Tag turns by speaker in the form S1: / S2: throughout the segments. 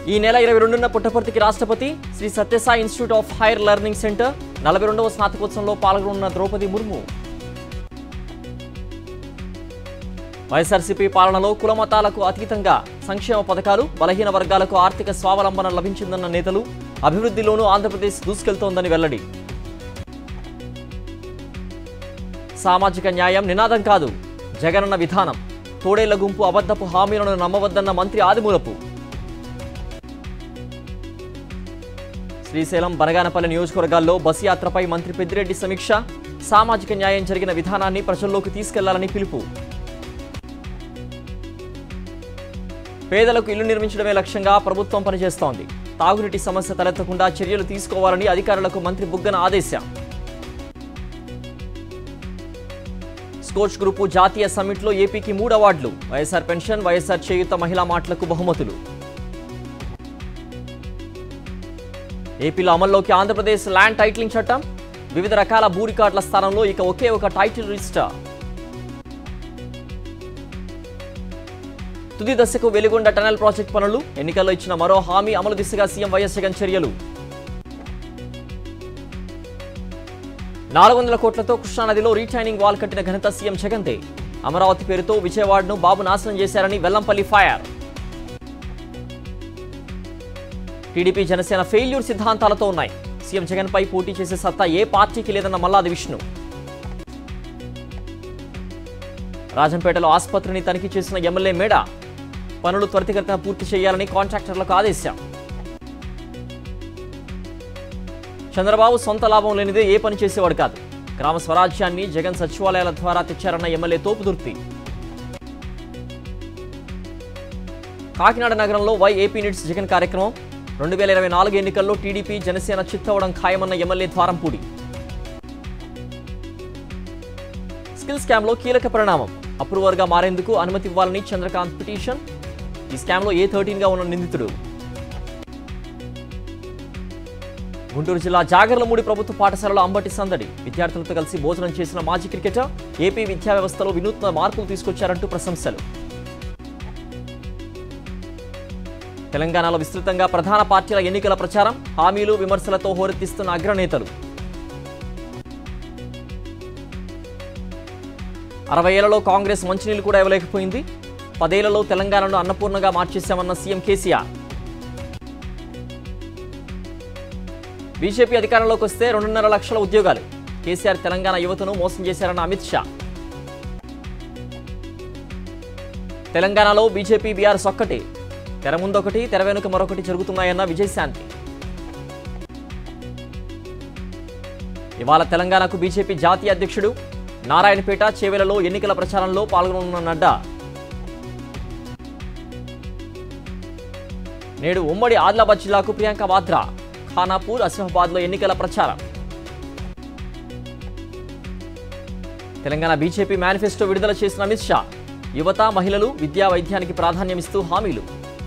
S1: ఈ నెల ఇరవై రెండున పుట్టపర్తికి రాష్ట్రపతి Sri Sathya Sai institute of higher learning centre నలభై రెండవ స్నాతకోత్సవంలో పాల్గొన్న ద్రౌపది ముర్ము వైఎస్ఆర్సీపీ పాలనలో కులమతాలకు అతీతంగా సంక్షేమ పథకాలు బలహీన వర్గాలకు ఆర్థిక స్వావలంబన లభించిందన్న నేతలు అభివృద్ధిలోనూ ఆంధ్రప్రదేశ్ దూసుకెళ్తోందని వెల్లడి సామాజిక న్యాయం నినాదం కాదు జగనన్న విధానం తోడేళ్ల గుంపు అబద్ధపు హామీలను నమ్మవద్దన్న మంత్రి ఆదిమూలపు శ్రీశైలం బనగానపల్లి నియోజకవర్గాల్లో బస్సు యాత్రపై మంత్రి పెద్దిరెడ్డి సమీక్ష సామాజిక న్యాయం జరిగిన విధానాన్ని ప్రజల్లోకి తీసుకెళ్లాలని పిలుపు పేదలకు ఇల్లు నిర్మించడమే లక్ష్యంగా ప్రభుత్వం పనిచేస్తోంది తాగునీటి సమస్య తలెత్తకుండా చర్యలు తీసుకోవాలని అధికారులకు మంత్రి బుగ్గన ఆదేశం స్కోచ్ గ్రూపు జాతీయ సమ్మిట్లో ఏపీకి మూడు అవార్డులు వైఎస్ఆర్ పెన్షన్ వైఎస్ఆర్ చేయుత మహిళా మాటలకు బహుమతులు ఏపీలో అమల్లోకి ఆంధ్రప్రదేశ్ ల్యాండ్ టైటిలింగ్ చట్టం వివిధ రకాల భూ రికార్డుల స్థానంలో ఇక ఒకే ఒక టైటిల్ రిజిస్టర్ తుది దశకు వెలుగొండ టనల్ ప్రాజెక్ట్ పనులు ఎన్నికల్లో ఇచ్చిన మరో హామీ అమలు దిశగా సీఎం వైఎస్ జగన్ చర్యలు నాలుగు వందల కోట్లతో కృష్ణానదిలో రీటైనింగ్ వాల్ కట్టిన ఘనత సీఎం జగన్దే అమరావతి పేరుతో విజయవాడను బాబు నాశనం చేశారని Vellampalli fire TDP Janasena failure సిద్ధాంతాలతో ఉన్నాయి సీఎం జగన్ పై పోటీ చేసే సత్తా ఏ పార్టీకి లేదన్న మల్లాది విష్ణు రాజంపేటలో ఆసుపత్రిని తనిఖీ చేసిన ఎమ్మెల్యే మేడ పనులు త్వరితగతిన పూర్తి చేయాలని కాంట్రాక్టర్లకు ఆదేశం చంద్రబాబు సొంత లాభం లేనిదే ఏ పని చేసేవాడు కాదు గ్రామ స్వరాజ్యాన్ని జగన్ సచివాలయాల ద్వారా తెచ్చారన్న ఎమ్మెల్యే తోపుదుర్తి కాకినాడ నగరంలో వై ఏపీ నిట్స్ జగన్ కార్యక్రమం రెండు వేల ఇరవై నాలుగు ఎన్నికల్లో టీడీపీ జనసేన చిత్తవడం ఖాయమన్న ఎమ్మెల్యే ద్వారంపూడి స్కిల్ స్కామ్లో కీలక పరిణామం అప్రూవర్గా మారేందుకు అనుమతి ఇవ్వాలని చంద్రకాంత్ పిటిషన్ ఈ స్కామ్లో ఏ థర్టీన్గా ఉన్న నిందితుడు గుంటూరు జిల్లా జాగర్లమూడి ప్రభుత్వ పాఠశాలలో అంబటి సందడి విద్యార్థులతో కలిసి భోజనం చేసిన మాజీ క్రికెటర్ ఏపీ విద్యా వ్యవస్థలో వినూత్న మార్పులు తీసుకొచ్చారంటూ ప్రశంసలు తెలంగాణలో విస్తృతంగా ప్రధాన పార్టీల ఎన్నికల ప్రచారం హామీలు విమర్శలతో హోరెత్తిస్తున్న అగ్రనేతలు అరవై ఏళ్లలో కాంగ్రెస్ మంచినీళ్లు కూడా ఇవ్వలేకపోయింది పదేళ్లలో తెలంగాణను అన్నపూర్ణగా మార్చేశామన్న సీఎం కేసీఆర్ బీజేపీ అధికారంలోకి వస్తే రెండున్నర లక్షల ఉద్యోగాలు కేసీఆర్ తెలంగాణ యువతను మోసం చేశారన్న అమిత్ షా తెలంగాణలో బీజేపీ బీఆర్ఎస్ ఒక్కటే తెర ముందొకటి తెర వెనుక మరొకటి జరుగుతున్నాయన్న విజయశాంతి ఇవాళ తెలంగాణకు బీజేపీ జాతీయ అధ్యక్షుడు నారాయణపేట చేవెలలో ఎన్నికల ప్రచారంలో పాల్గొనున్న నడ్డా నేడు ఉమ్మడి ఆదిలాబాద్ జిల్లాకు ప్రియాంక వాద్రా ఖానాపూర్ ఆసిఫాబాద్లో ఎన్నికల ప్రచారం తెలంగాణ బీజేపీ మేనిఫెస్టో విడుదల చేసిన అమిత్ షా యువత మహిళలు విద్యా వైద్యానికి ప్రాధాన్యమిస్తూ హామీలు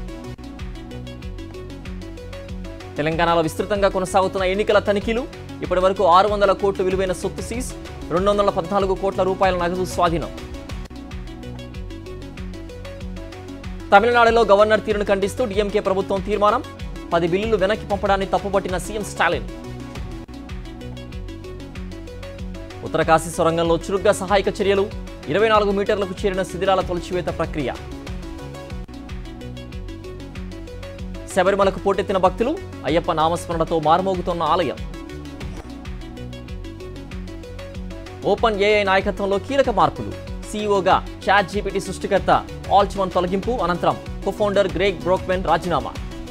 S1: తెలంగాణలో విస్తృతంగా కొనసాగుతున్న ఎన్నికల తనిఖీలు ఇప్పటి వరకు ఆరు వందల కోట్లు విలువైన సొత్తు సీజ్ రెండు వందల పద్నాలుగు కోట్ల రూపాయల నగదు స్వాధీనం తమిళనాడులో గవర్నర్ తీరును ఖండిస్తూ డీఎంకే ప్రభుత్వం తీర్మానం పది బిల్లులు వెనక్కి పంపడాన్ని తప్పుపట్టిన సీఎం స్టాలిన్ ఉత్తరకాశీ సొరంగంలో చురుగ్గా సహాయక చర్యలు ఇరవై నాలుగు మీటర్లకు చేరిన శిథిలాల తొలచివేత ప్రక్రియ శబరిమలకు పోటెత్తిన భక్తులు అయ్యప్ప నామస్మరణతో మారుమోగుతోన్న ఆలయం ఓపెన్ ఏఐ నాయకత్వంలో కీలక మార్పులు సీఈఓగా చాట్ జీపీటీ సృష్టికర్త ఆల్చ్మన్ తొలగింపు అనంతరం కోఫౌండర్ గ్రేగ్ బ్రోక్మెన్ రాజీనామా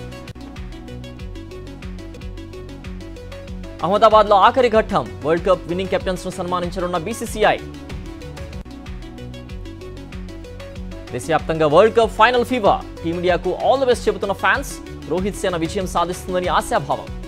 S1: అహ్మదాబాద్లో ఆఖరి ఘట్టం వరల్డ్ కప్ విన్నింగ్ కెప్టెన్స్ ను సన్మానించనున్న బీసీసీఐ దేశవ్యాప్తంగా వరల్డ్ కప్ ఫైనల్ ఫీవర్ టీమిండియాకు ఆల్ ది బెస్ట్ చెబుతున్న ఫ్యాన్స్ రోహిత్ సేన విజయం సాధిస్తుందని ఆశాభావం